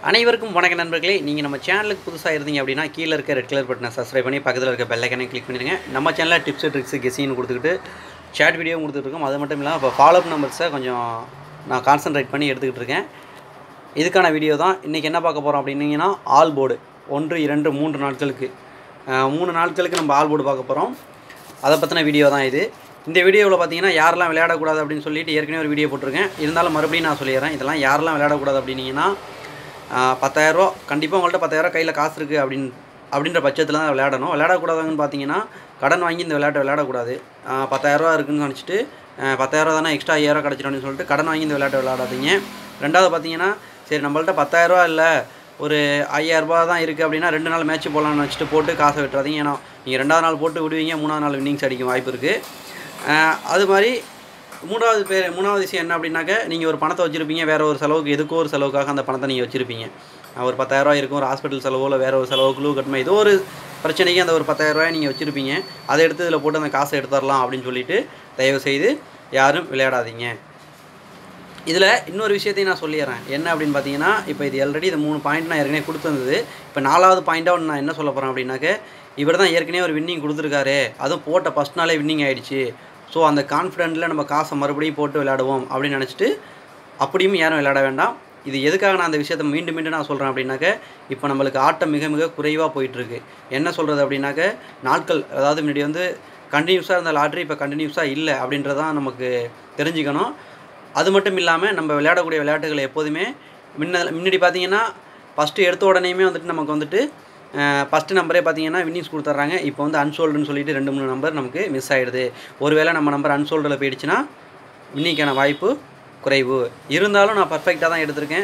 அனைவருக்கும் வணக்க நண்பர்களே நீங்கள் நம்ம சேனலுக்கு புதுசாக இருந்தீங்க அப்படின்னா கீழே இருக்க ரெட் கலர் பட்டனை சப்ஸ்கிரைப் பண்ணி பக்கத்தில் இருக்க பெல் ஐக்கனை கிளிக் பண்ணிடுங்க நம்ம சேனலில் டிப்ஸ் ட்ரிக்ஸ் கெஸின்னு கொடுத்துக்கிட்டு சேட் வீடியோ கொடுத்துட்ருக்கோம் அது மட்டும் இல்லாமல் இப்போ ஃபாலோஅப் நம்பர்ஸை கொஞ்சம் நான் கான்சென்ட்ரேட் பண்ணி எடுத்துக்கிட்டு இருக்கேன் இதுக்கான வீடியோ தான் இன்றைக்கி என்ன பார்க்க போகிறோம் அப்படின்னீங்கன்னா ஆல் போர்டு ஒன்று இரண்டு மூன்று நாட்களுக்கு அஹ், மூணு நாட்களுக்கு நம்ம ஆல் போர்டு பார்க்க போகிறோம் அதை பற்றின வீடியோ தான் இது இந்த வீடியோவில் பார்த்தீங்கன்னா யாரெல்லாம் விளையாடக்கூடாது அப்படின்னு சொல்லிட்டு ஏற்கனவே ஒரு வீடியோ போட்டிருக்கேன் இருந்தாலும் மறுபடியும் நான் சொல்லிடுறேன் இதெல்லாம் யாரெல்லாம் விளையாடக்கூடாது அப்படின்னீங்கன்னா ஆஹ், பத்தாயிரரூவா கண்டிப்பாக உங்கள்கிட்ட பத்தாயிரரூவா கையில் காசு இருக்குது அப்படின்னு அப்படின்ற பட்சத்தில் தான் விளையாடணும் விளையாடக்கூடாதுன்னு பார்த்தீங்கன்னா கடன் வாங்கி இந்த விளையாட்டை விளையாடக்கூடாது ஆஹ், பத்தாயிரரூவா இருக்குன்னு நினச்சிட்டு பத்தாயிரரூவா தானே எக்ஸ்ட்ரா ஐயாயிரம் கிடச்சிடும் அப்படின்னு சொல்லிட்டு கடன் வாங்கி இந்த விளையாட்டை விளையாடாதீங்க ரெண்டாவது பார்த்தீங்கன்னா சரி நம்மள்ட்ட பத்தாயிரரூவா இல்லை ஒரு ஐயாயிரரூபா தான் இருக்குது அப்படின்னா ரெண்டு நாள் மேட்ச் போடலாம்னு வச்சுட்டு போட்டு காசை விட்டுறாதீங்க ஏன்னா நீங்கள் ரெண்டாவது நாள் போட்டு விடுவீங்க மூணாவது நாள் வின்னிங்ஸ் அடிக்கும் வாய்ப்பு இருக்குது அது மாதிரி மூணாவது பேர் மூணாவது விஷயம் என்ன அப்படின்னாக்க நீங்கள் ஒரு பணத்தை வச்சுருப்பீங்க வேறு ஒரு செலவுக்கு எதுக்கோ ஒரு செலவுக்காக அந்த பணத்தை நீங்கள் வச்சுருப்பீங்க ஒரு பத்தாயிரரூவா இருக்கும் ஒரு ஹாஸ்பிட்டல் செலவோ இல்லை வேறு ஒரு செலவு குழு கட்டுமா ஏதோ ஒரு பிரச்சனைக்கு அந்த ஒரு பத்தாயிரரூவாயை நீங்கள் வச்சுருப்பீங்க அதை எடுத்து இதில் போட்டு அந்த காசை எடுத்துடலாம் அப்படின்னு சொல்லிட்டு தயவு செய்து யாரும் விளையாடாதீங்க இதில் இன்னொரு விஷயத்தையும் நான் சொல்லிடுறேன் என்ன அப்படின்னு பார்த்தீங்கன்னா இப்போ இது ஆல்ரெடி இது மூணு பாயிண்ட் நான் ஏற்கனவே கொடுத்துருந்தது இப்போ நாலாவது பாயிண்ட்டாக நான் என்ன சொல்ல போகிறேன் அப்படின்னாக்க இவர் தான் ஏற்கனவே ஒரு வின்னிங் கொடுத்துருக்காரு அதுவும் போட்ட ஃபஸ்ட் நாளே வின்னிங் ஆயிடுச்சு ஸோ அந்த கான்ஃபிடென்ட்டில் நம்ம காசை மறுபடியும் போட்டு விளையாடுவோம் அப்படின்னு நினச்சிட்டு அப்படியும் யாரும் விளையாட வேண்டாம் இது எதுக்காக நான் அந்த விஷயத்தை மீண்டும் மீண்டும் நான் சொல்கிறேன் அப்படின்னாக்க இப்போ நம்மளுக்கு ஆட்டம் மிக மிக குறைவாக போயிட்டுருக்கு என்ன சொல்கிறது அப்படின்னாக்க நாட்கள் அதாவது முன்னாடி வந்து கண்டினியூஸாக இருந்த லாட்ரி இப்போ கண்டினியூஸாக இல்லை அப்படின்றதான் நமக்கு தெரிஞ்சுக்கணும் அது மட்டும் இல்லாமல் நம்ம விளையாடக்கூடிய விளையாட்டுகளை எப்போதுமே முன்ன முன்னாடி பார்த்தீங்கன்னா ஃபஸ்ட்டு எடுத்த உடனேயுமே வந்துட்டு நமக்கு வந்துட்டு ஃபஸ்ட்டு நம்பரே பார்த்தீங்கன்னா வின்னிங்ஸ் கொடுத்துட்றாங்க இப்போ வந்து அன்சோல்டுன்னு சொல்லிட்டு ரெண்டு மூணு நம்பர் நமக்கு மிஸ் ஆகிடுது ஒருவேளை நம்ம நம்பர் அன்சோல்டில் போயிடுச்சுன்னா வின்னிங்கான வாய்ப்பு குறைவு இருந்தாலும் நான் பர்ஃபெக்டாக தான் எடுத்திருக்கேன்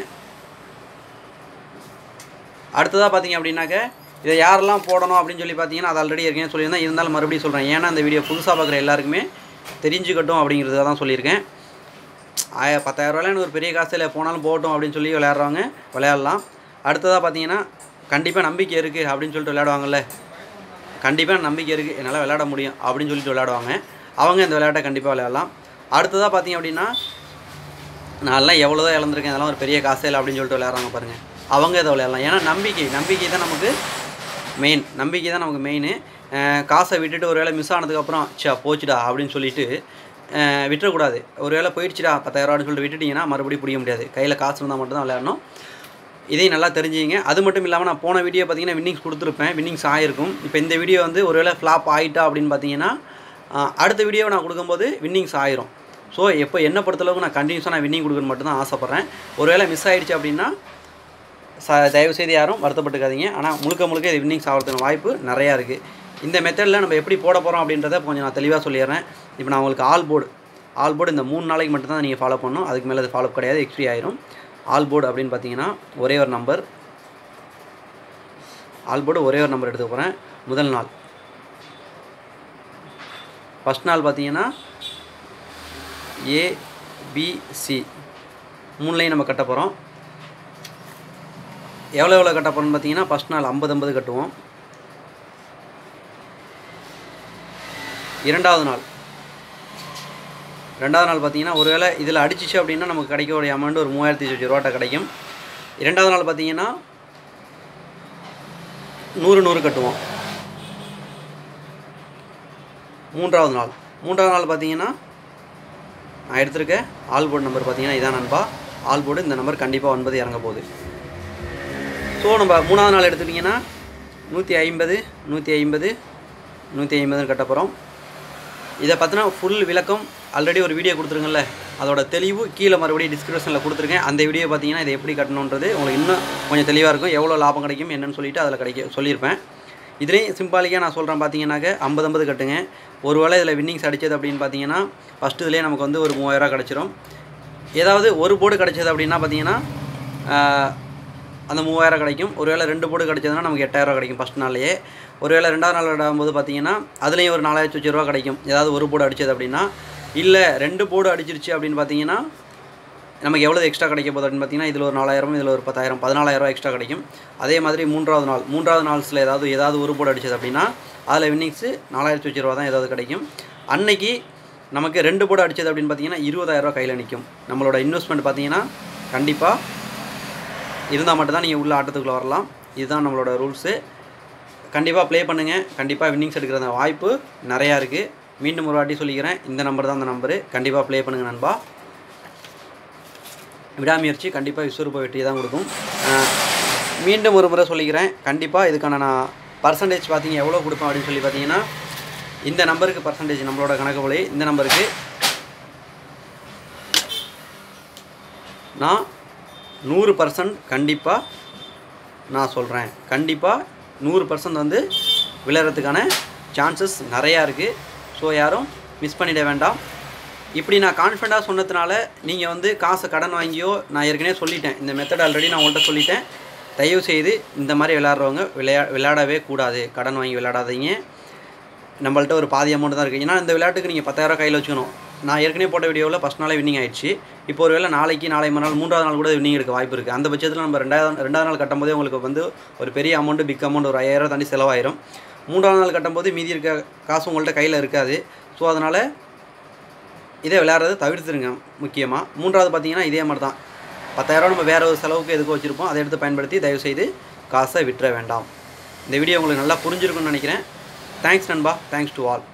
அடுத்ததாக பார்த்தீங்க அப்படின்னாக்க இதை யாரெல்லாம் போடணும் அப்படின்னு சொல்லி பார்த்தீங்கன்னா அது ஆல்ரெடி ஏற்கனவே சொல்லியிருந்தேன் இருந்தாலும் மறுபடியும் சொல்கிறேன் ஏன்னா இந்த வீடியோ புதுசாக பார்க்குற எல்லாருக்குமே தெரிஞ்சுக்கட்டும் அப்படிங்கிறத தான் சொல்லியிருக்கேன் ஆய பத்தாயிரரூவாயில் எனக்கு ஒரு பெரிய காசு இல்லை போனாலும் போகட்டும் அப்படின்னு சொல்லி விளையாடுறவங்க விளையாடலாம் அடுத்ததாக பார்த்தீங்கன்னா கண்டிப்பாக நம்பிக்கை இருக்குது அப்படின்னு சொல்லிட்டு விளையாடுவாங்கல்ல கண்டிப்பாக நம்பிக்கை இருக்குது என்னால் விளையாட முடியும் அப்படின்னு சொல்லிட்டு விளையாடுவாங்க அவங்க இந்த விளையாட்டை கண்டிப்பாக விளையாடலாம் அடுத்ததாக பார்த்தீங்க அப்படின்னா நான்லாம் எவ்வளோ தான் இழந்திருக்கேன் அதெல்லாம் ஒரு பெரிய காசே இல்லை அப்படின்னு சொல்லிட்டு விளையாடுறாங்க பாருங்கள் அவங்க இதை விளையாடலாம் ஏன்னா நம்பிக்கை நம்பிக்கை தான் நமக்கு மெயின் நம்பிக்கை தான் நமக்கு மெயின் காசை விட்டுட்டு ஒரு வேளை மிஸ் ஆனதுக்கப்புறம் சே போச்சுடா அப்படின்னு சொல்லிட்டு அஹ், விட்டுறக்கூடாது ஒரு வேளை போயிடுச்சுடா பத்தாயிரரூவான்னு சொல்லிட்டு விட்டுட்டிங்கன்னா மறுபடியும் பிடிக்க முடியாது கையில் காசு இருந்தால் மட்டும்தான் விளையாடணும் இதையும் நல்லா தெரிஞ்சுங்க அது மட்டும் இல்லாமல் நான் போன வீடியோ பார்த்தீங்கன்னா வின்னிங்ஸ் கொடுத்துருப்பேன் வின்னிங்ஸ் ஆகிருக்கும் இப்போ இந்த வீடியோ வந்து ஒருவேளை ஃப்ளாப் ஆகிட்டா அப்படின்னு பார்த்தீங்கன்னா ஆஹ், அடுத்த வீடியோவை நான் கொடுக்கும்போது வின்னிங்ஸ் ஆயிரும் ஸோ எப்போ என்ன பொறுத்தளவுக்கு நான் கண்டினியூஸாக நான் வின்னிங் கொடுக்கணும் மட்டும் தான் ஆசைப்பட்றேன் ஒருவேளை மிஸ் ஆயிடுச்சு அப்படின்னா ச தயவு செய்து யாரும் வருத்தப்பட்டுக்காதீங்க ஆனால் முழுக்க முழுக்க இது வின்னிங்ஸ் ஆகிறதுக்கு வாய்ப்பு நிறையா இருக்குது இந்த மெத்தடில் நம்ம எப்படி போட போகிறோம் அப்படின்றத கொஞ்சம் நான் தெளிவாக சொல்லிடுறேன் இப்போ நான் உங்களுக்கு ஆல் போர்டு ஆல் போர்டு இந்த மூணு நாளைக்கு மட்டும் தான் நீங்கள் ஃபாலோ பண்ணணும் அதுக்கு மேலே அது ஃபாலோ கிடையாது எக்ஸ்ட்ரி ஆயிரும் ஆல் போர்டு அப்படின்னு பார்த்தீங்கன்னா ஒரே ஒரு நம்பர் ஆல் போர்டு ஒரே ஒரு நம்பர் எடுத்துக்க போகிறேன் முதல் நாள் ஃபஸ்ட் நாள் பார்த்தீங்கன்னா ஏபிசி மூணுலையும் நம்ம கட்ட போகிறோம் எவ்வளோ எவ்வளோ கட்ட போகிறோம்னு பார்த்தீங்கன்னா ஃபஸ்ட் நாள் ஐம்பது ஐம்பது கட்டுவோம் இரண்டாவது நாள் ரெண்டாவது நாள் பார்த்தீங்கன்னா ஒருவேளை இதில் அடிச்சிச்சு அப்படின்னா நமக்கு கிடைக்கக்கூடிய அமௌண்ட் ஒரு மூவாயிரத்தி சொச்சு ரூபாட்ட கிடைக்கும் இரண்டாவது நாள் பார்த்தீங்கன்னா நூறு நூறு கட்டுவோம் மூன்றாவது நாள் மூன்றாவது நாள் பார்த்தீங்கன்னா நான் எடுத்திருக்க ஆல் போர்டு நம்பர் பார்த்தீங்கன்னா இதான் நண்பா ஆல் போர்டு இந்த நம்பர் கண்டிப்பாக ஒன்பது இறங்க போகுது ஸோ நம்ம மூணாவது நாள் எடுத்துட்டிங்கன்னா நூற்றி ஐம்பது நூற்றி ஐம்பது நூற்றி ஐம்பதுன்னு கட்ட போகிறோம் இதை பற்றின ஃபுல் விளக்கம் ஆல்ரெடி ஒரு வீடியோ கொடுத்துருங்கல்ல அதோட தெளிவு கீழே மறுபடியும் டிஸ்கிரிப்ஷனில் கொடுத்துருக்கேன் அந்த வீடியோ பார்த்தீங்கன்னா இதை எப்படி கட்டணுன்றது உங்களுக்கு இன்னும் கொஞ்சம் தெளிவாக இருக்கும் எவ்வளோ லாபம் கிடைக்கும் என்னன்னு சொல்லிட்டு அதில் கிடைக்க சொல்லியிருப்பேன் இதுலேயும் சிம்பாலிக்காக நான் சொல்கிறேன் பார்த்தீங்கன்னாக்க ஐம்பது ஐம்பது கட்டுங்க ஒரு வேளை இதில் வின்னிங்ஸ் அடித்தது அப்படின்னு பார்த்தீங்கன்னா ஃபஸ்ட்டு இதுலேயே நமக்கு வந்து ஒரு மூவாயிரரூவா கிடச்சிரும் ஏதாவது ஒரு போர்டு கிடச்சது அப்படின்னா பார்த்தீங்கன்னா ஆஹ், அந்த மூவாயிரம் கிடைக்கும் ஒருவேளை ரெண்டு போர்டு கிடச்சதுன்னா நமக்கு எட்டாயிரரூவா கிடைக்கும் ஃபஸ்ட் நாள்லேயே ஒருவேளை ரெண்டாவது நாள் விடாம்போது பார்த்தீங்கன்னா அதுலேயும் ஒரு நாலாயிரத்தி வச்சு ரூபா கிடைக்கும் ஏதாவது ஒரு போர்டு அடிச்சது அப்படின்னா இல்லை ரெண்டு போர்டு அடிச்சிருச்சு அப்படின்னு பார்த்தீங்கன்னா நமக்கு எவ்வளோ எக்ஸ்ட்ரா கிடைக்க போகுது அப்படின்னு பார்த்தீங்கன்னா இதில் ஒரு நாலாயிரம் இதில் ஒரு பத்தாயிரம் பதினாலாயிரம் எக்ஸ்ட்ரா கிடைக்கும் அதே மாதிரி மூன்றாவது நாள் மூன்றாவது நாள்ஸில் ஏதாவது ஏதாவது ஒரு போர்டு அடிச்சது அப்படின்னா அதில் வின்னிங்ஸு நாலாயிரத்தி வச்சு ரூபா தான் ஏதாவது கிடைக்கும் அன்னைக்கு நமக்கு ரெண்டு போர்டு அடிச்சது அப்படின்னு பார்த்தீங்கன்னா இருபதாயிரரூவா கையில் நிற்கும் நம்மளோட இன்வெஸ்ட்மெண்ட் பார்த்தீங்கன்னா கண்டிப்பாக இருந்தால் மட்டும்தான் நீங்கள் உள்ள ஆட்டத்துக்குள்ளே வரலாம் இதுதான் நம்மளோட ரூல்ஸு கண்டிப்பாக ப்ளே பண்ணுங்கள் கண்டிப்பாக வின்னிங்ஸ் எடுக்கிற அந்த வாய்ப்பு நிறையா இருக்குது மீண்டும் ஒரு வாட்டி சொல்லிக்கிறேன் இந்த நம்பர் தான் அந்த நம்பரு கண்டிப்பாக ப்ளே பண்ணுங்கள் நண்பா விடாமுயற்சி கண்டிப்பாக விஸ்வரூப வெற்றியை தான் கொடுக்கும் அஹ், மீண்டும் ஒரு முறை சொல்லிக்கிறேன் கண்டிப்பாக இதுக்கான நான் பர்சன்டேஜ் பார்த்தீங்க எவ்வளோ கொடுப்பேன் அப்படின்னு சொல்லி பார்த்தீங்கன்னா இந்த நம்பருக்கு பர்சன்டேஜ் நம்மளோட கணக்கு போலே இந்த நம்பருக்கு நான் நூறு பர்சன்ட் கண்டிப்பாக நான் சொல்கிறேன் கண்டிப்பாக நூறு பர்சன்ட் வந்து விளையாடுறதுக்கான சான்சஸ் நிறையா இருக்குது ஸோ யாரும் மிஸ் பண்ணிட வேண்டாம் இப்படி நான் கான்ஃபிடண்ட்டாக சொன்னதுனால நீங்கள் வந்து காசை கடன் வாங்கியோ நான் ஏற்கனவே சொல்லிட்டேன் இந்த மெத்தட் ஆல்ரெடி நான் உங்கள்கிட்ட சொல்லிட்டேன் தயவு செய்து இந்த மாதிரி விளையாடுறவங்க விளையா விளையாடவே கூடாது கடன் வாங்கி விளையாடாதீங்க நம்மள்ட்ட ஒரு பாதி அமௌண்ட் தான் இருக்குது ஏன்னா இந்த விளையாட்டுக்கு நீங்கள் பத்தாயிரம் கையில் வச்சுக்கணும் நான் ஏற்கனவே போட்ட வீடியோவில் ஃபஸ்ட் நாளே வின்னிங் ஆயிடுச்சு இப்போ ஒரு வேளை நாளைக்கு நாளை மறுநாள் மூன்றாவது நாள் கூட வின்னிங் எடுக்க வாய்ப்பு இருக்குது அந்த பட்சத்தில் நம்ம ரெண்டாவது ரெண்டாவது நாள் கட்டும்போதே உங்களுக்கு வந்து ஒரு பெரிய அமௌண்ட்டு பிக் அமௌண்ட் ஒரு ஐயாயிரம் தாண்டி செலவாயிரும் மூன்றாவது நாள் கட்டும்போது மீதி இருக்க காசு உங்கள்கிட்ட கையில் இருக்காது ஸோ அதனால் இதை விளையாடுறதை தவிர்த்துருங்க முக்கியமாக மூன்றாவது பார்த்தீங்கன்னா இதே மாதிரி தான் பத்தாயிரம் நம்ம வேறு ஒரு செலவுக்கு எதுக்கு வச்சுருப்போம் அதை எடுத்து பயன்படுத்தி தயவுசெய்து காசை விட்டுற வேண்டாம் இந்த வீடியோ உங்களுக்கு நல்லா புரிஞ்சிருக்கும்னு நினைக்கிறேன் தேங்க்ஸ் நண்பா தேங்க்ஸ் டு ஆல்